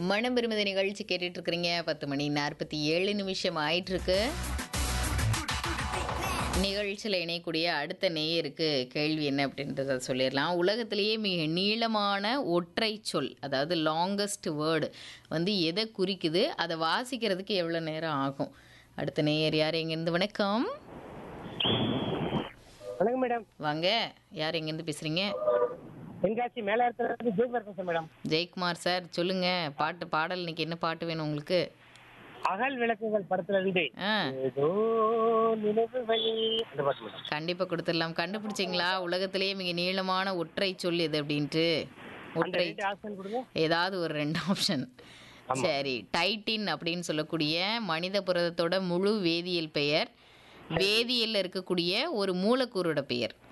மனம் விரும்புத நிகழ்ச்சி கேட்டுட்டு இருக்கிறீங்க பத்து மணி நாற்பத்தி ஏழு நிமிஷம் ஆயிட்டு இருக்கு நிகழ்ச்சியில் இணையக்கூடிய அடுத்த நேயருக்கு கேள்வி என்ன அப்படின்றத சொல்லிடலாம் உலகத்திலேயே மிக நீளமான ஒற்றை சொல் அதாவது லாங்கஸ்ட் வேர்டு வந்து எதை குறிக்குது அதை வாசிக்கிறதுக்கு எவ்வளோ நேரம் ஆகும் அடுத்த நேயர் யார் எங்கேருந்து வணக்கம் வணக்கம் மேடம் வாங்க யார் எங்கேருந்து பேசுகிறீங்க தென்காசி மேலாரத்துல இருந்து ஜெய்குமார் பேசுறேன் மேடம் ஜெயக்குமார் சார் சொல்லுங்க பாட்டு பாடல் இன்னைக்கு என்ன பாட்டு வேணும் உங்களுக்கு அகல் விளக்குகள் படத்துல இருந்து ஆ ஏதோ நினைவுகள் அந்த பாட்டு மேடம் கண்டிப்பாக கொடுத்துடலாம் கண்டுபிடிச்சிங்களா உலகத்திலேயே மிக நீளமான ஒற்றை சொல் எது அப்படின்ட்டு அந்த ஒற்றை ரெண்டு ஆப்ஷன் கொடுங்க ஏதாவது ஒரு ரெண்டு ஆப்ஷன் சரி டைட்டின் அப்படின்னு சொல்லக்கூடிய மனித புரதத்தோட முழு வேதியியல் பெயர் வேதியியல்ல இருக்கக்கூடிய ஒரு மூலக்கூறோட பெயர்